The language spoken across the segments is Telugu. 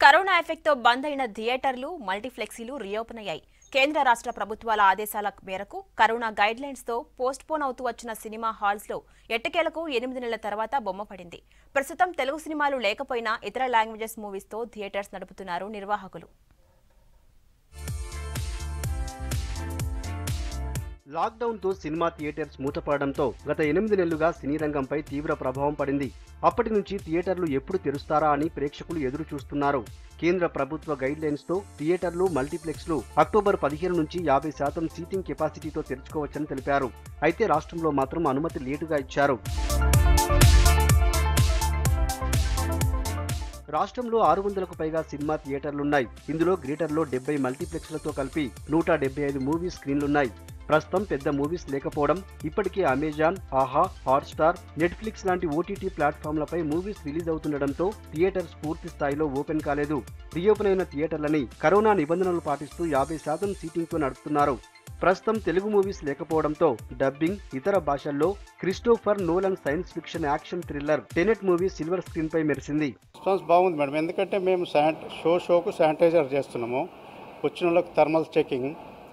కరోనా ఎఫెక్ట్తో బంద్ అయిన థియేటర్లు మల్టీప్లెక్సీలు రీఓపెన్ అయ్యాయి కేంద్ర రాష్ట్ర ప్రభుత్వాల ఆదేశాల మేరకు కరోనా గైడ్ లైన్స్ తో పోస్ట్ పోన్ అవుతూ వచ్చిన సినిమా హాల్స్ లో ఎట్టకేలకు ఎనిమిది నెలల తర్వాత బొమ్మ పడింది ప్రస్తుతం తెలుగు సినిమాలు లేకపోయినా ఇతర లాంగ్వేజెస్ మూవీస్ తో థియేటర్స్ నడుపుతున్నారు నిర్వాహకులు లాక్డౌన్ తో సినిమా థియేటర్స్ మూతపడడంతో గత ఎనిమిది నెలలుగా సినీ రంగంపై తీవ్ర ప్రభావం పడింది అప్పటి నుంచి థియేటర్లు ఎప్పుడు తెరుస్తారా అని ప్రేక్షకులు ఎదురు చూస్తున్నారు కేంద్ర ప్రభుత్వ గైడ్ లైన్స్ తో థియేటర్లు మల్టీప్లెక్స్లు అక్టోబర్ పదిహేను నుంచి యాభై శాతం సీటింగ్ కెపాసిటీతో తెరుచుకోవచ్చని తెలిపారు అయితే రాష్ట్రంలో మాత్రం అనుమతి లేటుగా ఇచ్చారు రాష్ట్రంలో ఆరు వందలకు పైగా సినిమా థియేటర్లున్నాయి ఇందులో గ్రేటర్లో డెబ్బై మల్టీప్లెక్స్లతో కలిపి నూట డెబ్బై ఐదు మూవీ స్క్రీన్లున్నాయి ప్రస్తుతం పెద్ద మూవీస్ లేకపోవడం ఇప్పటికే అమెజాన్ ఆహా హాట్స్టార్ నెట్ఫ్లిక్స్ లాంటి ఓటీటీ ప్లాట్ఫామ్లపై మూవీస్ రిలీజ్ అవుతుండటంతో థియేటర్స్ పూర్తి స్థాయిలో ఓపెన్ కాలేదు రీఓపెన్ అయిన థియేటర్లని కరోనా నిబంధనలు పాటిస్తూ యాభై శాతం సీటింగ్తో నడుపుతున్నారు ప్రస్తుతం తెలుగు మూవీస్ లేకపోవడంతో డబ్బింగ్ ఇతర భాషల్లో Christopher Nolan science fiction action thriller Tenet movie silver screen పై మెరిసింది రెస్పాన్స్ బాగుంది మేడం ఎందుకంటే మేము శానిట షో షోకు శానిటైజర్ చేస్తున్నాము వచ్చిన వాళ్ళకి థర్మల్ చెకింగ్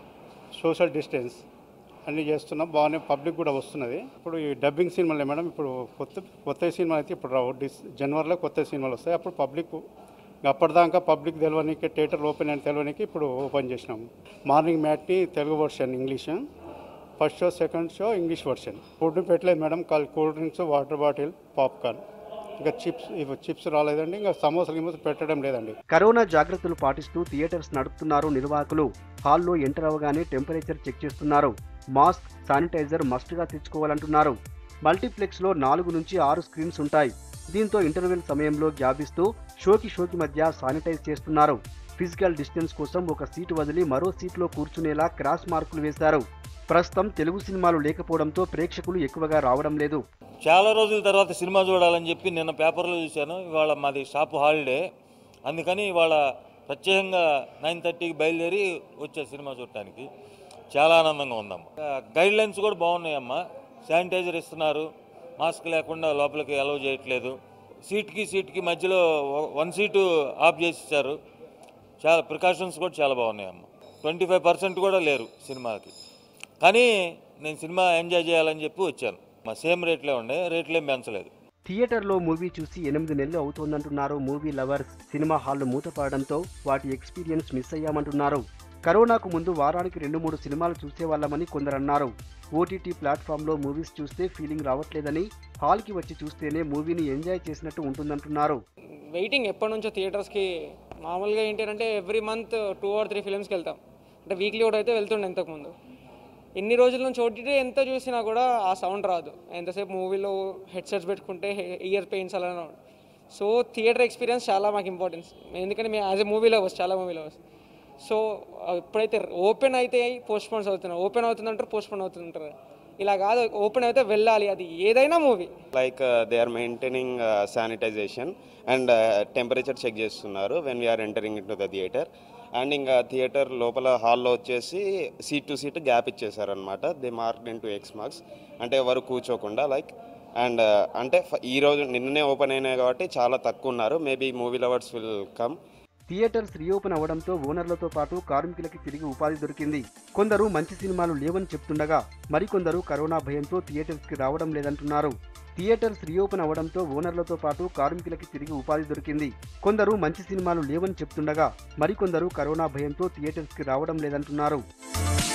సోషల్ డిస్టెన్స్ అన్నీ చేస్తున్నాం బాగానే పబ్లిక్ కూడా వస్తున్నది ఇప్పుడు ఈ డబ్బింగ్ సినిమాలే మేడం ఇప్పుడు కొత్త కొత్త సినిమా అయితే ఇప్పుడు రావు డిస్ జనవరిలో కొత్త సినిమాలు వస్తాయి అప్పుడు పబ్లిక్ అప్పటిదాకా పబ్లిక్ తెలవనికి థియేటర్ ఓపెన్ అని తెలవనికి ఇప్పుడు ఓపెన్ చేసినాం morning matinee Telugu version English first show second show English version food పెట్టలేదు మేడం కాల్ cool drinks water bottle popcorn ఇంకా చిప్స్ ఇవి చిప్స్ రాలేదండి ఇంకా సమోసాలు గిమోసాలు పెట్టడం లేదండి కరోనా జాగ్రత్తలు పాటిస్తూ థియేటర్స్ నడుపుతున్నారు నిర్వాహకులు హాల్లో ఎంటర్ అవగానే టెంపరేచర్ చెక్ చేస్తున్నారు మాస్క్ శానిటైజర్ మస్ట్ గా తెచ్చుకోవాలంటున్నారు మల్టీప్లెక్స్ లో నాలుగు నుంచి ఆరు స్క్రీన్స్ ఉంటాయి దీంతో ఇంటర్వెల్ సమయంలో గ్యాప్ ఇస్తూ షోకి షోకి మధ్య శానిటైజ్ చేస్తున్నారు ఫిజికల్ డిస్టెన్స్ కోసం ఒక సీటు వదిలి మరో సీట్లో కూర్చునేలా క్రాస్ మార్కులు వేశారు ప్రస్తుతం తెలుగు సినిమాలు లేకపోవడంతో ప్రేక్షకులు ఎక్కువగా రావడం లేదు చాలా రోజుల తర్వాత సినిమా చూడాలని చెప్పి నిన్న పేపర్లో చూశాను ఇవాళ మాది షాప్ హాలిడే అందుకని ఇవాళ ప్రత్యేకంగా నైన్ థర్టీకి బయలుదేరి వచ్చే సినిమా చూడటానికి చాలా ఆనందంగా ఉందమ్మా గైడ్ లైన్స్ కూడా బాగున్నాయమ్మా శానిటైజర్ ఇస్తున్నారు మాస్క్ లేకుండా లోపలికి అలౌ చేయట్లేదు సీట్కి సీట్కి మధ్యలో వన్ సీటు ఆఫ్ చేసి ఇచ్చారు చాలా ప్రికాషన్స్ కూడా చాలా బాగున్నాయమ్మా ట్వంటీ ఫైవ్ పర్సెంట్ కూడా లేరు సినిమాకి కానీ నేను సినిమా ఎంజాయ్ చేయాలని చెప్పి వచ్చాను మా సేమ్ రేట్లే ఉండే రేట్లేం పెంచలేదు థియేటర్లో మూవీ చూసి ఎనిమిది నెలలు అవుతోందంటున్నారు మూవీ లవర్స్ సినిమా హాళ్లు మూతపడడంతో వాటి ఎక్స్పీరియన్స్ మిస్ అయ్యామంటున్నారు కరోనాకు ముందు వారానికి రెండు మూడు సినిమాలు చూసేవాళ్ళమని కొందరన్నారు ఓటీటీ ప్లాట్ఫామ్లో మూవీస్ చూస్తే ఫీలింగ్ రావట్లేదని హాల్కి వచ్చి చూస్తేనే మూవీని ఎంజాయ్ చేసినట్టు ఉంటుందంటున్నారు వెయిటింగ్ ఎప్పటి నుంచో థియేటర్స్కి మామూలుగా ఏంటి అంటే every month two or three ఫిల్మ్స్కి వెళ్తాం అంటే వీక్లీ కూడా అయితే వెళ్తుండే ఇంతకుముందు ఎన్ని రోజుల నుంచి ఓటీటీ ఎంత చూసినా కూడా ఆ సౌండ్ రాదు ఎంతసేపు మూవీలో హెడ్సెట్స్ పెట్టుకుంటే ఇయర్ పెయిన్స్ అలానే సో థియేటర్ ఎక్స్పీరియన్స్ చాలా మాకు ఇంపార్టెన్స్ ఎందుకంటే మేము యాజ్ ఎ మూవీ లవర్స్ చాలా మూవీ లవర్స్ సో ఇప్పుడైతే ఓపెన్ అయితే పోస్ట్ పోన్స్ అవుతున్నారు ఓపెన్ అవుతుందంటారు పోస్ట్ పోన్ అవుతుంటారు ఇలా కాదు ఓపెన్ అయితే వెళ్ళాలి అది ఏదైనా movie like uh, they are maintaining uh, sanitization and uh, temperature check చేస్తున్నారు when we are entering into the theatre and ఇంకా థియేటర్ లోపల హాల్లో వచ్చేసి సీట్ టు సీట్ గ్యాప్ ఇచ్చేసారనమాట they mark into X marks అంటే ఎవరు కూర్చోకుండా లైక్ అండ్ అంటే ఫ- ఈ రోజు నిన్ననే ఓపెన్ అయినాయి కాబట్టి చాలా తక్కువ ఉన్నారు maybe movie lovers will come theatres reopen అవ్వడంతో ఓనర్లతో పాటు కార్మికులకి తిరిగి ఉపాధి దొరికింది కొందరు మంచి సినిమాలు లేవని చెప్తుండగా మరికొందరు కరోనా భయంతో థియేటర్స్కి రావడం లేదంటున్నారు థియేటర్స్ రీఓపెన్ అవ్వడంతో ఓనర్లతో పాటు కార్మికులకి తిరిగి ఉపాధి దొరికింది కొందరు మంచి సినిమాలు లేవని చెప్తుండగా మరికొందరు కరోనా భయంతో థియేటర్స్కి రావడం లేదంటున్నారు